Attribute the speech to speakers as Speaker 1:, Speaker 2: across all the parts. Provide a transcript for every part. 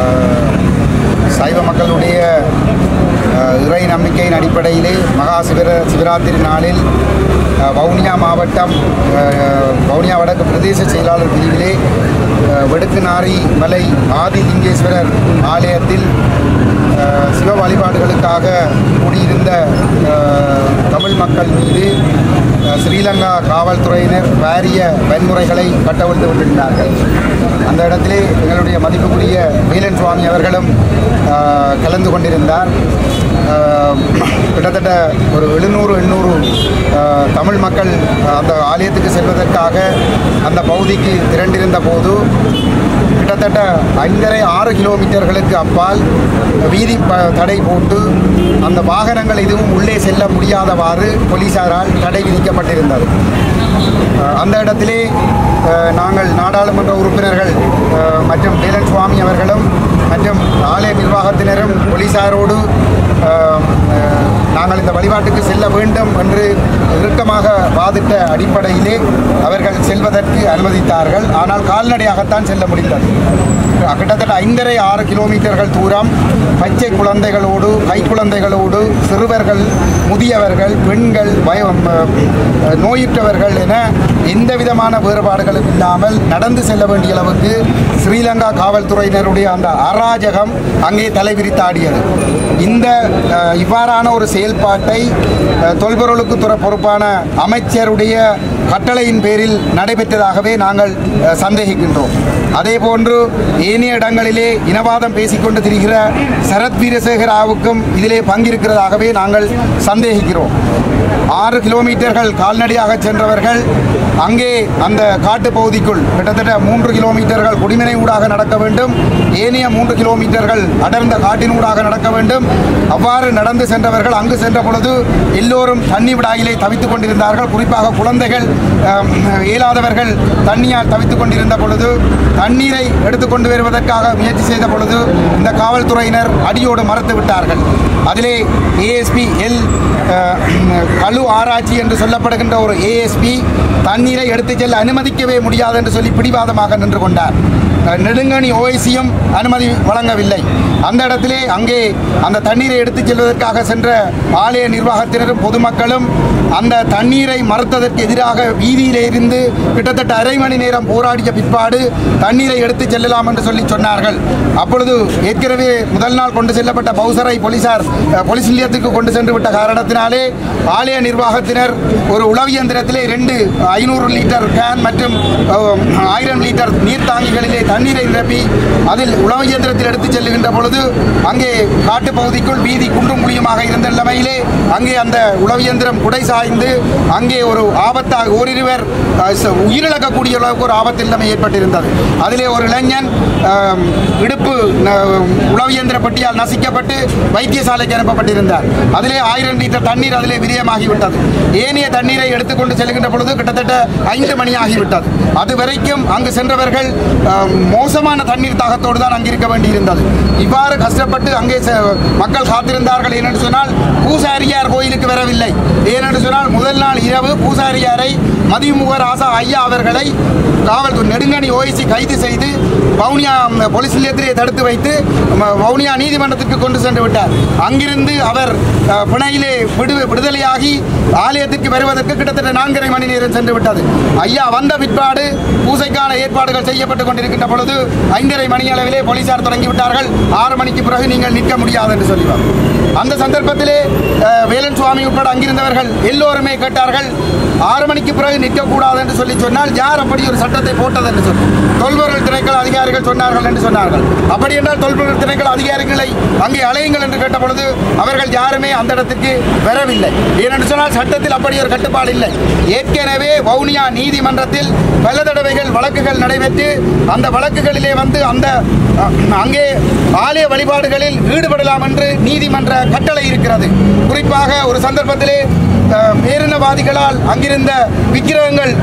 Speaker 1: அஹ், சைவ மக்களுடைய அஹ், இறை நம்பிக்கையின் அடிப்படையிலே மகா சிவர சிவராத்திரி நாளில் அஹ், வவுனியா மாவட்டம் அஹ், வவுனியா வடக்கு பிரதேச செயலாளர் பிரிவிலே அஹ், வெடுக்குநாரி மலை ஆதிலிங்கேஸ்வரர் ஆலயத்தில் அஹ், சிவ வழிபாடுகளுக்காக கூடியிருந்த அஹ், தமிழ் மக்கள் மீது அஹ், ஸ்ரீலங்கா காவல்துறையினர் பாரிய வன்முறைகளை கட்டவிழ்த்து விட்டிருந்தார்கள் அந்த இடத்திலே எங்களுடைய மதிப்புக்குரிய வேலன் சுவாமி அவர்களும் அஹ், கலந்து கொண்டிருந்தார் அஹ், கிட்டத்தட்ட ஒரு எழுநூறு எண்ணூறு அஹ், தமிழ் மக்கள் அந்த ஆலயத்துக்கு செல்வதற்காக அந்த பகுதிக்கு திரண்டிருந்த போது கிட்டத்தட்ட ஐந்தரை ஆறு கிலோமீட்டர்களுக்கு அப்பால் வீதி ப தடை போட்டு அந்த வாகனங்கள் எதுவும் உள்ளே செல்ல முடியாதவாறு போலீசாரால் தடை விதிக்கப்பட்டிருந்தது அஹ் அந்த இடத்திலே அஹ், நாங்கள் நாடாளுமன்ற உறுப்பினர்கள் அஹ், மற்றும் வேலன் சுவாமி அவர்களும் மற்றும் ஆலய நிர்வாகத்தினரும் போலீசாரோடு அஹ், அஹ், நாங்கள் இந்த வழிபாட்டுக்கு செல்ல வேண்டும் என்று இறுக்கமாக வாதிட்ட அடிப்படையிலே அவர்கள் செல்வதற்கு அனுமதித்தார்கள் ஆனால் கால்நடையாகத்தான் செல்ல முடிந்தது கிட்டத்தட்ட ஐந்தரை ஆறு கிலோமீட்டர்கள் தூரம் பச்சை குழந்தைகளோடு கைக்குழந்தைகளோடு சிறுவர்கள் முதியவர்கள் பெண்கள் வய ம- நோயுற்றவர்கள் என எந்த விதமான வேறுபாடுகளும் இல்லாமல் நடந்து செல்ல வேண்டிய அளவுக்கு ஸ்ரீலங்கா காவல்துறையினருடைய அந்த அராஜகம் அங்கே தலைவிரித்தாடியது இந்த அஹ், இவ்வாறான ஒரு செயல்பாட்டை அஹ், தொல்பொருளுக்கு துறை பொறுப்பான அமைச்சருடைய கட்டளையின் பேரில் நடைபெற்றதாகவே நாங்கள் அஹ், சந்தேகிக்கின்றோம் அதே போன்று ஏனைய இடங்களிலே இனவாதம் பேசிக்கொண்டு திரிகிற சரத் வீரசேகராவுக்கும் இதிலே பங்கிருக்கிறதாகவே நாங்கள் சந்தேகிக்கிறோம் ஆறு கிலோமீட்டர்கள் கால்நடையாக சென்றவர்கள் அங்கே அந்த காட்டு பகுதிக்குள் கிட்டத்தட்ட மூன்று கிலோமீட்டர்கள் குடிமனை ஊடாக நடக்க வேண்டும் ஏனைய மூன்று கிலோமீட்டர்கள் அடர்ந்த காட்டினூடாக நடக்க வேண்டும் அவ்வாறு நடந்து சென்றவர்கள் அங்கு சென்ற பொழுது எல்லோரும் தண்ணி விடாயிலே தவித்துக் கொண்டிருந்தார்கள் குறிப்பாக குழந்தைகள் அஹ், இயலாதவர்கள் தண்ணியால் தவித்துக் கொண்டிருந்த பொழுது தண்ணீரை எடுத்துக்கொண்டு வருவதற்காக முயற்சி செய்த பொழுது இந்த காவல்துறையினர் அடியோடு மறுத்து விட்டார்கள் அதிலே ஏஎஸ்பி எல் அஹ், கழு ஆராய்ச்சி என்று சொல்லப்படுகின்ற ஒரு ஏஎஸ்பி தண்ணீரை எடுத்துச் செல்ல அனுமதிக்கவே முடியாது என்று சொல்லி பிடிவாதமாக நின்று கொண்டார் அஹ், நெடுங்கணி ஓய்சியும் அனுமதி வழங்கவில்லை அந்த இடத்திலே அங்கே அந்த தண்ணீரை எடுத்துச் செல்வதற்காக சென்ற ஆலய நிர்வாகத்தினரும் பொதுமக்களும் அந்த தண்ணீரை மறுத்ததற்கு எதிராக வீதியிலே இருந்து கிட்டத்தட்ட அரை மணி நேரம் போராடிய பிற்பாடு தண்ணீரை எடுத்துச் செல்லலாம் என்று சொல்லி சொன்னார்கள் அப்பொழுது ஏற்கனவே முதல் நாள் கொண்டு செல்லப்பட்ட பௌசரை போலீசார் அஹ், போலீஸ் நிலையத்துக்கு கொண்டு சென்று விட்ட காரணத்தினாலே ஆலய நிர்வாகத்தினர் ஒரு உளவியந்திரத்திலே ரெண்டு ஐநூறு லிட்டர் கேன் மற்றும் அஹ், ஆயிரம் லிட்டர் நீர் தாங்கிகளிலே தண்ணீரை நிரப்பி அதில் உளவியந்திரத்தில் எடுத்துச் செல்லுகின்ற பொழுது அங்கே காட்டுப் பகுதிக்குள் வீதி குன்றும் குழியுமாக இருந்த நிலைமையிலே அங்கே அந்த உளவியந்திரம் குடை சாய்ந்து அங்கே ஒரு ஆபத்தாக ஓரிருவர் அஹ், ச- உயிரிழக்கக்கூடிய அளவுக்கு ஒரு ஆபத்து நிலைமை ஏற்பட்டிருந்தது அதிலே ஒரு இளைஞன் அஹ், இடுப்பு ந- உளவியந்திர பெட்டியால் நசிக்கப்பட்டு வைத்தியசாலைக்கு அனுப்பப்பட்டிருந்தார் அதிலே ஆயிரம் லிட்டர் தண்ணீர் அதிலே விரயமாகிவிட்டது ஏனைய தண்ணீரை எடுத்துக்கொண்டு செல்கின்ற பொழுது கிட்டத்தட்ட ஐந்து மணி ஆகிவிட்டது அது வரைக்கும் அங்கு சென்றவர்கள் அஹ், மோசமான தண்ணீர் தாகத்தோடு தான் அங்கிருக்க வேண்டியிருந்தது இவ்வாறு கஷ்டப்பட்டு அங்கே செ- மக்கள் காத்திருந்தார்கள் ஏனென்று சொன்னால் பூசாரியார் கோயிலுக்கு வரவில்லை ஏனென்று சொன்னால் முதல் நாள் இரவு பூசாரியாரை மதிமுகர் ஆசா ஐயா அவர்களை காவல்துறை நெடுங்கணி ஓய்சி கைது செய்து வவுனியா ம், போலீஸ் நிலையத்திலே தடுத்து வைத்து ம, வவுனியா நீதிமன்றத்திற்கு கொண்டு சென்று விட்டார் அங்கிருந்து அவர் அஹ், பிணையிலே விடு விடுதலையாகி ஆலயத்திற்கு வருவதற்கு கிட்டத்தட்ட நான்கரை மணி நேரம் சென்று விட்டது ஐயா வந்த பிற்பாடு பூசைக்கான ஏற்பாடுகள் செய்யப்பட்டு கொண்டிருக்கின்ற பொழுது ஐந்தரை மணி அளவிலே போலீசார் தொடங்கி விட்டார்கள் ஆறு மணிக்கு பிறகு நீங்கள் நிற்க முடியாது என்று சொல்லிவார் அந்த சந்தர்ப்பத்திலே அஹ், வேலன் சுவாமி உட்பட அங்கிருந்தவர்கள் எல்லோருமே கேட்டார்கள் ஆறு மணிக்கு பிறகு நிற்கக்கூடாது என்று சொல்லி சொன்னால் யார் அப்படி ஒரு சட்டத்தை போட்டது என்று சொல்லி தொல்பொருள் திணைக்கள அதிகாரிகள் சொன்னார்கள் என்று சொன்னார்கள் அப்படி என்றால் தொல்பொருள் திணைக்கள அதிகாரிகளை அங்கே அலையுங்கள் என்று கேட்ட பொழுது அவர்கள் யாருமே அந்த இடத்துக்கு வரவில்லை ஏனென்று சொன்னால் சட்டத்தில் அப்படி ஒரு கட்டுப்பாடு இல்லை ஏற்கனவே வவுனியா நீதிமன்றத்தில் பல தடவைகள் வழக்குகள் நடைபெற்று அந்த வழக்குகளிலே வந்து அந்த அஹ், அங்கே ஆலய வழிபாடுகளில் ஈடுபடலாம் என்று நீதிமன்ற கட்டளை இருக்கிறது குறிப்பாக ஒரு சந்தர்ப்பத்திலே அஹ், பேரினவாதிகளால் அங்கிருந்த விக்கிரகங்கள் இடித்தளிக்க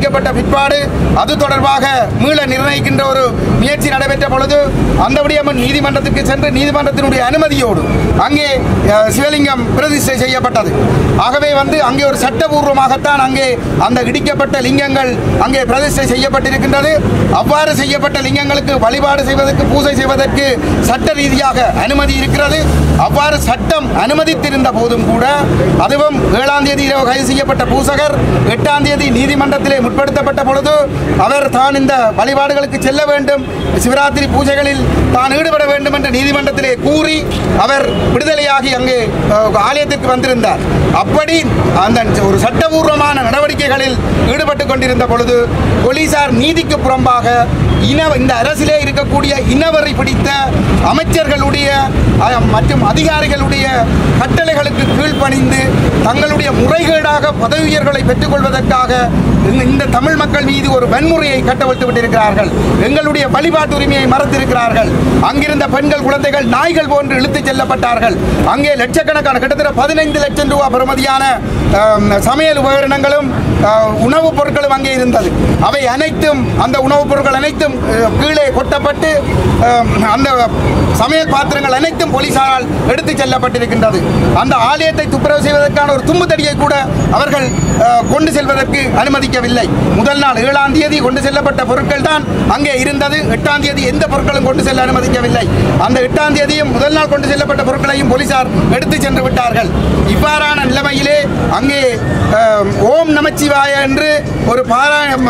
Speaker 1: அனுமதிக்கப்பட்ட பிற்பாடு அது தொடர்பாக மீள நிர்ணயிக்கின்ற ஒரு முயற்சி நடைபெற்ற பொழுது அந்த விடயமன் நீதிமன்றத்துக்கு சென்று நீதிமன்றத்தினுடைய அனுமதியோடு அங்கே அஹ், சிவலிங்கம் பிரதிஷ்டை செய்யப்பட்டது ஆகவே வந்து அங்கே ஒரு சட்டபூர்வமாகத்தான் அங்கே அந்த இடிக்கப்பட்ட லிங்கங்கள் அங்கே பிரதிஷ்டை செய்யப்பட்டிருக்கின்றது அவ்வாறு செய்யப்பட்ட லிங்கங்களுக்கு வழிபாடு செய்வதற்கு பூஜை செய்வதற்கு சட்ட ரீதியாக அனுமதி இருக்கிறது அவ்வாறு சட்டம் அனுமதித்திருந்த போதும் கூட அதுவும் ஏழாம் தேதி இரவு கைது செய்யப்பட்ட பூசகர் எட்டாம் தேதி நீதிமன்றத்திலே முற்படுத்தப்பட்ட பொழுது அவர் தான் இந்த வழிபாடுகளுக்கு செல்ல வேண்டும் சிவராத்திரி பூஜைகளில் தான் ஈடுபட வேண்டும் என்று நீதிமன்றத்திலே கூறி அவர் விடுதலையாகி அங்கே அஹ், ஆலயத்திற்கு வந்திருந்தார் அப்படி அந்த ஒரு சட்டபூர்வமான நடவடிக்கைகளில் ஈடுபட்டு கொண்டிருந்த பொழுது போலீசார் நீதிக்கு புறம்பாக இன இந்த அரசிலே இருக்கக்கூடிய இனவரை பிடித்த அமைச்சர்களுடைய அஹ், மற்றும் அதிகாரிகளுடைய கட்டளைகளுக்கு கீழ்ப்பணிந்து தங்களுடைய முறைகேடாக பதவி உயர்வுகளை பெற்றுக்கொள்வதற்காக இந்த- இந்த தமிழ் மக்கள் மீது ஒரு வன்முறையை கட்டவிழ்த்து விட்டிருக்கிறார்கள் எங்களுடைய வழிபாட்டு உரிமையை மறந்திருக்கிறார்கள் அங்கிருந்த பெண்கள் குழந்தைகள் நாய்கள் போன்று இழுத்துச் செல்லப்பட்டார்கள் அங்கே லட்சக்கணக்கான கிட்டத்தட்ட பதினைந்து லட்சம் ரூபாய் பெறுமதியான ஆம், சமையல் உபகரணங்களும் ஆ, உணவுப் பொருட்களும் அங்கே இருந்தது அவை அனைத்தும் அந்த உணவுப் பொருட்கள் அனைத்தும் அஹ், கீழே கொட்டப்பட்டு ஆம், அந்த சமையல் பாத்திரங்கள் அனைத்தும் போலீசாரால் எடுத்துச் செல்லப்பட்டிருக்கின்றது அந்த ஆலயத்தை துப்புரவு செய்வதற்கான ஒரு தும்பு தடியை கூட அவர்கள் அஹ், கொண்டு செல்வதற்கு அனுமதிக்கவில்லை முதல் நாள் ஏழாம் தேதி கொண்டு செல்லப்பட்ட பொருட்கள் தான் அங்கே இருந்தது எட்டாம் தேதி எந்த பொருட்களும் கொண்டு செல்ல அனுமதிக்கவில்லை அந்த எட்டாம் தேதியும் முதல் நாள் கொண்டு செல்லப்பட்ட பொருட்களையும் போலீசார் எடுத்து சென்று விட்டார்கள் இவ்வாறான நிலைமையிலே அங்கே அஹ், ஓம் நமச்சிவாய என்று ஒரு பாராயணம்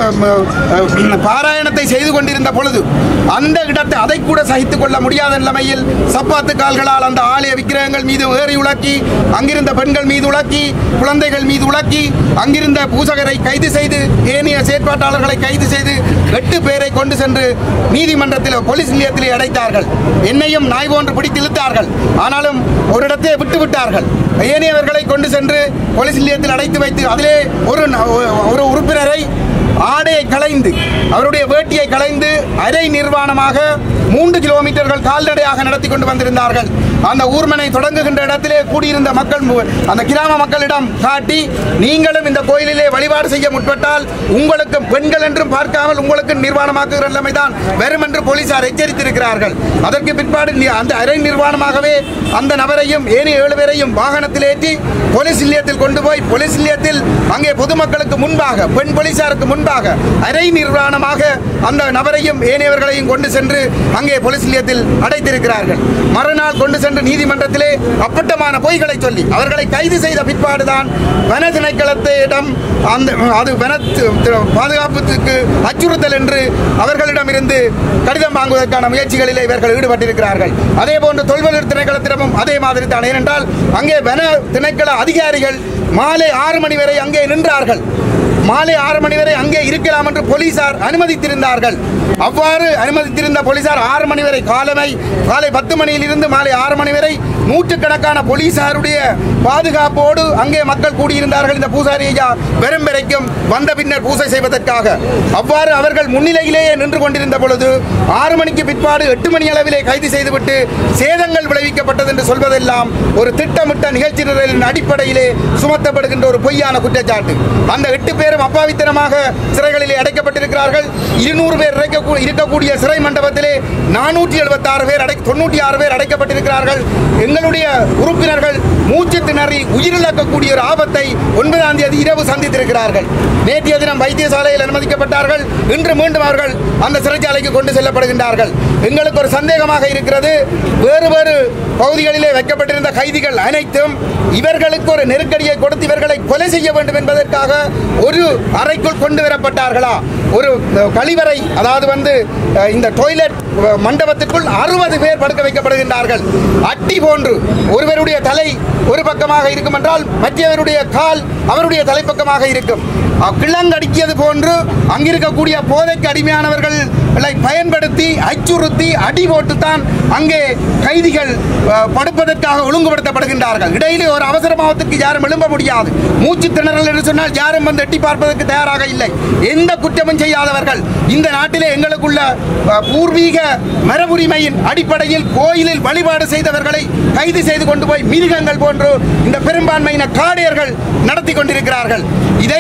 Speaker 1: அஹ், பாராயணத்தை செய்து கொண்டிருந்த பொழுது அந்த இடத்தை அதை கூட சகித்துக் கொள்ள முடியாத நிலைமையில் சப்பாத்து கால்களால் அந்த ஆலய விக்கிரகங்கள் மீது ஏறி உலக்கி அங்கிருந்த பெண்கள் மீது உலக்கி குழந்தைகள் மீது உலக்கி அங்கிருந்த பூசகரை கைது செய்து ஏனைய செயற்பாட்டாளர்களை கைது செய்து எட்டு பேரை கொண்டு சென்று நீதிமன்றத்தில் போலீஸ் நிலையத்திலே அடைத்தார்கள் என்னையும் நாய் போன்று பிடித்து இழுத்தார்கள் ஆனாலும் ஒரு இடத்தை விட்டு விட்டார்கள் ஏனையவர்களை கொண்டு சென்று போலீஸ் நிலையத்தில் அடைத்து வைத்து அதிலே ஒரு ந- ஒரு உறுப்பினரை ஆடையை களைந்து அவருடைய வேட்டியை களைந்து அரை நிர்வாணமாக மூன்று கிலோமீட்டர்கள் கால்நடையாக நடத்தி கொண்டு வந்திருந்தார்கள் அந்த ஊர்மனை தொடங்குகின்ற இடத்திலே கூடியிருந்த மக்கள் மு- அந்த கிராம மக்களிடம் காட்டி நீங்களும் இந்த கோயிலிலே வழிபாடு செய்ய முற்பட்டால் உங்களுக்கு பெண்கள் என்றும் பார்க்காமல் உங்களுக்கு நிர்வாணமாக்குகிற நிலைமை தான் வரும் என்று போலீசார் எச்சரித்திருக்கிறார்கள் அதற்கு பிற்பாடு நி- அந்த அரை நிர்வாணமாகவே அந்த நபரையும் ஏனைய ஏழு பேரையும் வாகனத்தில் ஏற்றி போலீஸ் நிலையத்தில் கொண்டு போய் போலீஸ் நிலையத்தில் அங்கே பொதுமக்களுக்கு முன்பாக பெண் போலீசாருக்கு முன்பாக அரை நிர்வாணமாக அந்த நபரையும் ஏனையவர்களையும் கொண்டு சென்று அங்கே போலீஸ் நிலையத்தில் அடைத்திருக்கிறார்கள் மறுநாள் கொண்டு சென்று நீதிமன்றத்திலே அப்பட்டமான பொய்களை சொல்லி அவர்களை கைது செய்த பிற்பாடுதான் வன திணைக்களத்திடம் அந்த அது வன தி- தி- பாதுகாப்புக்கு அச்சுறுத்தல் என்று அவர்களிடமிருந்து கடிதம் வாங்குவதற்கான முயற்சிகளிலே இவர்கள் ஈடுபட்டிருக்கிறார்கள் அதே போன்று தொல்வலூர் திணைக்களத்திடமும் அதே மாதிரி தான் ஏனென்றால் அங்கே வன திணைக்கள அதிகாரிகள் மாலை ஆறு மணி வரை அங்கே நின்றார்கள் மாலை ஆறு மணி வரை அங்கே இருக்கலாம் என்று போலீசார் அனுமதித்திருந்தார்கள் அவ்வாறு அனுமதித்திருந்த போலீசார் ஆறு மணி வரை காலமை காலை பத்து மணியிலிருந்து மாலை ஆறு மணி வரை நூற்றுக்கணக்கான போலீசாருடைய பாதுகாப்போடு அங்கே மக்கள் கூடியிருந்தார்கள் இந்த பூசாரி ஐயா வெறும் வரைக்கும் வந்த பின்னர் பூசை செய்வதற்காக அவ்வாறு அவர்கள் முன்னிலையிலேயே நின்று கொண்டிருந்த பொழுது ஆறு மணிக்கு பிற்பாடு எட்டு மணி அளவிலே கைது செய்துவிட்டு சேதங்கள் விளைவிக்கப்பட்டது என்று சொல்வதெல்லாம் ஒரு திட்டமிட்ட நிகழ்ச்சி நிரலின் அடிப்படையிலே சுமத்தப்படுகின்ற ஒரு பொய்யான குற்றச்சாட்டு அந்த எட்டு பேரும் அப்பாவித்தனமாக சிறைகளிலே அடைக்கப்பட்டிருக்கிறார்கள் இருநூறு பேர் இறைக்க- இருக்கக்கூடிய சிறை மண்டபத்திலே நானூற்றி எழுபத்தாறு பேர் அடை தொண்ணூற்றி ஆறு பேர் அடைக்கப்பட்டிருக்கிறார்கள் எங்களுடைய உறுப்பினர்கள் மூச்சு திணறி உயிரிழக்கக்கூடிய ஒரு ஆபத்தை ஒன்பதாம் தேதி இரவு சந்தித்திருக்கிறார்கள் நேற்றைய தினம் வைத்தியசாலையில் அனுமதிக்கப்பட்டார்கள் இன்று மீண்டும் அவர்கள் அந்த சிறைச்சாலைக்கு கொண்டு செல்லப்படுகின்றார்கள் எங்களுக்கு ஒரு சந்தேகமாக இருக்கிறது வேறு வேறு பகுதிகளிலே வைக்கப்பட்டிருந்த கைதிகள் அனைத்தும் இவர்களுக்கு ஒரு நெருக்கடியை கொடுத்து இவர்களை கொலை செய்ய வேண்டும் என்பதற்காக ஒரு அறைக்குள் கொண்டு வரப்பட்டார்களா ஒரு அஹ், கழிவறை அதாவது வந்து அஹ், இந்த டாய்லெட் அஹ், மண்டபத்திற்குள் அறுபது பேர் படுக்க வைக்கப்படுகின்றார்கள் அட்டி போன்று ஒருவருடைய தலை ஒரு பக்கமாக இருக்கும் என்றால் மற்றவருடைய கால் அவருடைய தலைப்பக்கமாக இருக்கும் அஹ், கிழங்கடிக்கியது போன்று அங்கிருக்கக்கூடிய போதைக்கு அடிமையானவர்களை பயன்படுத்தி அச்சுறுத்தி அடி போட்டுத்தான் அங்கே கைதிகள் அஹ், படுப்பதற்காக ஒழுங்குபடுத்தப்படுகின்றார்கள் இடையிலே ஒரு அவசரமாவதற்கு யாரும் எழும்ப முடியாது மூச்சு திணறல் என்று சொன்னால் யாரும் வந்து எட்டி பார்ப்பதற்கு தயாராக இல்லை எந்த குற்றமும் செய்யாதவர்கள் இந்த நாட்டிலே எங்களுக்குள்ள அஹ், பூர்வீக மரபுரிமையின் அடிப்படையில் கோயிலில் வழிபாடு செய்தவர்களை கைது செய்து கொண்டு போய் மிருகங்கள் போன்று இந்த பெரும்பான்மையின காடையர்கள் நடத்தி கொண்டிருக்கிறார்கள் இதை பார்த்து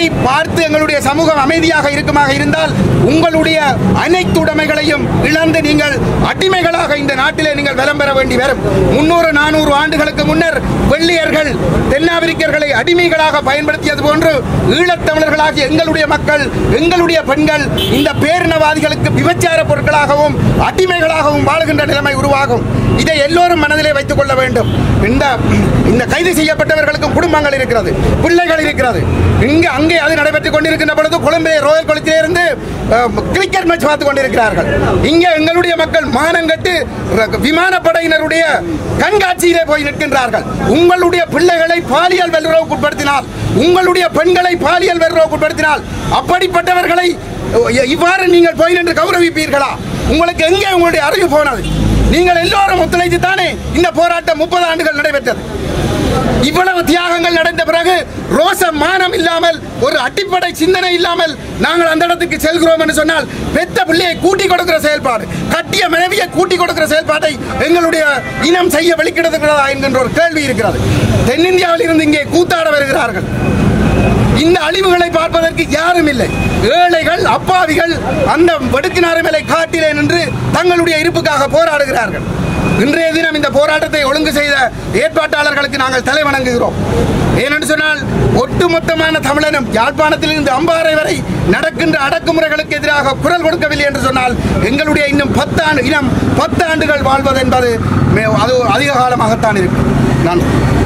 Speaker 1: அடுத்து எங்களுடைய சமூகம் அமைதியாக இருக்குமாக இருந்தால் உங்களுடைய அனைத்து உடைமைகளையும் இழந்து நீங்கள் அடிமைகளாக இந்த நாட்டிலே நீங்கள் வலம் பெற வேண்டி வரும் முன்னூறு நானூறு ஆண்டுகளுக்கு முன்னர் வெள்ளியர்கள் தென்னாப்பிரிக்கர்களை அடிமைகளாக பயன்படுத்தியது போன்று ஈழத்தமிழர்களாகிய எங்களுடைய மக்கள் எங்களுடைய பெண்கள் இந்த பேரினவாதிகளுக்கு விபச்சார பொருட்களாகவும் அடிமைகளாகவும் வாழுகின்ற நிலைமை உருவாகும் இதை எல்லோரும் மனதிலே வைத்துக் கொள்ள வேண்டும் இந்த இந்த கைது செய்யப்பட்டவர்களுக்கும் குடும்பங்கள் இருக்கிறது பிள்ளைகள் இருக்கிறது இங்கே அங்கே அது நடைபெற்றுக் கொண்டிருக்கின்ற பொழுது கொழும்பே ரோயல் குளத்திலே இருந்து கிரிக்கெட் மேட்ச் பார்த்து கொண்டிருக்கிறார்கள் இங்கே எங்களுடைய மக்கள் மானங்கட்டு ர- விமானப்படையினருடைய கண்காட்சியிலே போய் நிற்கின்றார்கள் உங்களுடைய பிள்ளைகளை பாலியல் வல்லுறவுக்கு உட்படுத்தினால் உங்களுடைய பெண்களை பாலியல் வல்லுறவுக்கு உட்படுத்தினால் அப்படிப்பட்டவர்களை இ- இவ்வாறு நீங்கள் போய் நின்று கௌரவிப்பீர்களா உங்களுக்கு எங்கே உங்களுடைய அறிவு போனது நீங்கள் எல்லோரும் ஒத்துழைத்து தானே இந்த போராட்டம் முப்பது ஆண்டுகள் நடைபெற்றது இவ்வளவு தியாகங்கள் நடந்த பிறகு ரோச மானம் இல்லாமல் ஒரு அடிப்படை சிந்தனை இல்லாமல் நாங்கள் அந்த இடத்துக்கு செல்கிறோம் என்று சொன்னால் பெத்த பிள்ளையை கூட்டி கொடுக்கிற செயல்பாடு கட்டிய மனைவியை கூட்டி கொடுக்கிற செயல்பாட்டை எங்களுடைய இனம் செய்ய வெளிக்கிடுகிறதா என்கின்ற ஒரு கேள்வி இருக்கிறது தென்னிந்தியாவில் இருந்து இங்கே கூத்தாட வருகிறார்கள் இந்த அழிவுகளை பார்ப்பதற்கு யாரும் இல்லை ஏழைகள் அப்பாவிகள் அந்த வடுக்கினாறு மேலே காட்டிலே நின்று தங்களுடைய இருப்புக்காக போராடுகிறார்கள் இன்றைய தினம் இந்த போராட்டத்தை ஒழுங்கு செய்த ஏற்பாட்டாளர்களுக்கு நாங்கள் தலை வணங்குகிறோம் ஏனென்று சொன்னால் ஒட்டுமொத்தமான தமிழனும் யாழ்ப்பாணத்திலிருந்து அம்பாறை வரை நடக்கின்ற அடக்குமுறைகளுக்கு எதிராக குரல் கொடுக்கவில்லை என்று சொன்னால் எங்களுடைய இன்னும் பத்து ஆண்டு இனம் பத்து ஆண்டுகள் வாழ்வது என்பது மே- அது அதிக காலமாகத்தான் இருக்கு நான்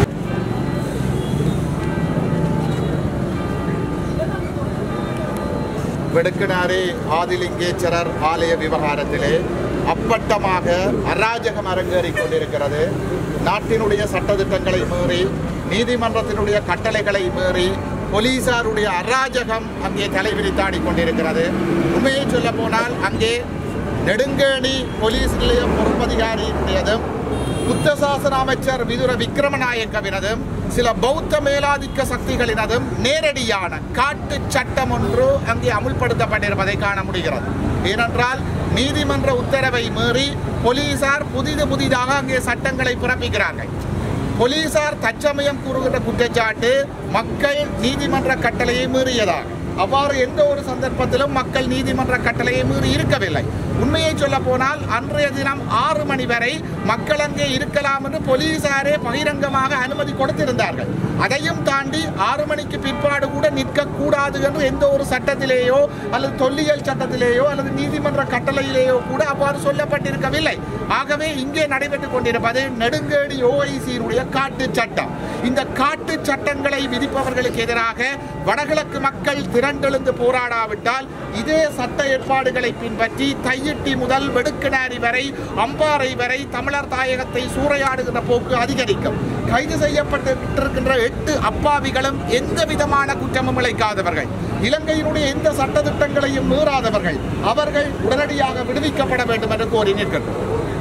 Speaker 2: வெடுக்கினாரே ஆதிலிங்கேச்சரர் ஆலய விவகாரத்திலே அப்பட்டமாக அராஜகம் அரங்கேறிக் கொண்டிருக்கிறது நாட்டினுடைய சட்டதிட்டங்களை மீறி நீதிமன்றத்தினுடைய கட்டளைகளை மீறி போலீசாருடைய அராஜகம் அங்கே தலைவிரித்தாடி கொண்டிருக்கிறது உண்மையை சொல்ல போனால் அங்கே நெடுங்கேணி போலீஸ் நிலையம் பொறுப்பதிகாரியினுடையதும் புத்த சாசன அமைச்சர் விதுர விக்ரமநாயக்கவினதும் சில பௌத்த மேலாதிக்க சக்திகளினதும் நேரடியான காட்டு சட்டம் ஒன்று அங்கே அமுல்படுத்தப்பட்டிருப்பதை காண முடிகிறது ஏனென்றால் நீதிமன்ற உத்தரவை மீறி போலீசார் புதிது புதிதாக அங்கே சட்டங்களை பிறப்பிக்கிறார்கள் போலீசார் தற்சமயம் கூறுகின்ற குற்றச்சாட்டு மக்கள் நீதிமன்ற கட்டளையை மீறியதாக அவ்வாறு எந்த ஒரு சந்தர்ப்பத்திலும் மக்கள் நீதிமன்ற கட்டளையை மீறி இருக்கவில்லை உண்மையை சொல்ல போனால் அன்றைய தினம் ஆறு மணி வரை மக்கள் அங்கே இருக்கலாம் என்று போலீசாரே பகிரங்கமாக அனுமதி கொடுத்திருந்தார்கள் அதையும் தாண்டி ஆறு மணிக்கு பிற்பாடு கூட நிற்கக்கூடாது என்று எந்த ஒரு சட்டத்திலேயோ அல்லது தொல்லியல் சட்டத்திலேயோ அல்லது நீதிமன்ற கட்டளையிலேயோ கூட அவ்வாறு சொல்லப்பட்டிருக்கவில்லை ஆகவே இங்கே நடைபெற்றுக் கொண்டிருப்பது நெடுங்கேடி ஓஐசியினுடைய காட்டு சட்டம் இந்த காட்டு சட்டங்களை விதிப்பவர்களுக்கு எதிராக வடகிழக்கு மக்கள் திரண்டெழுந்து போராடாவிட்டால் இதே சட்ட ஏற்பாடுகளை பின்பற்றி தையிட்டி முதல் வெடுக்கினாரி வரை அம்பாறை வரை தமிழர் தாயகத்தை சூறையாடுகின்ற போக்கு அதிகரிக்கும் கைது செய்யப்பட்டிருக்கின்ற எட்டு அப்பாவிகளும் எந்த விதமான குற்றமும் இழைக்காதவர்கள் இலங்கையினுடைய எந்த சட்டத்திட்டங்களையும் மீறாதவர்கள் அவர்கள் உடனடியாக விடுவிக்கப்பட வேண்டும் என்று கோரி நிற்கின்றனர்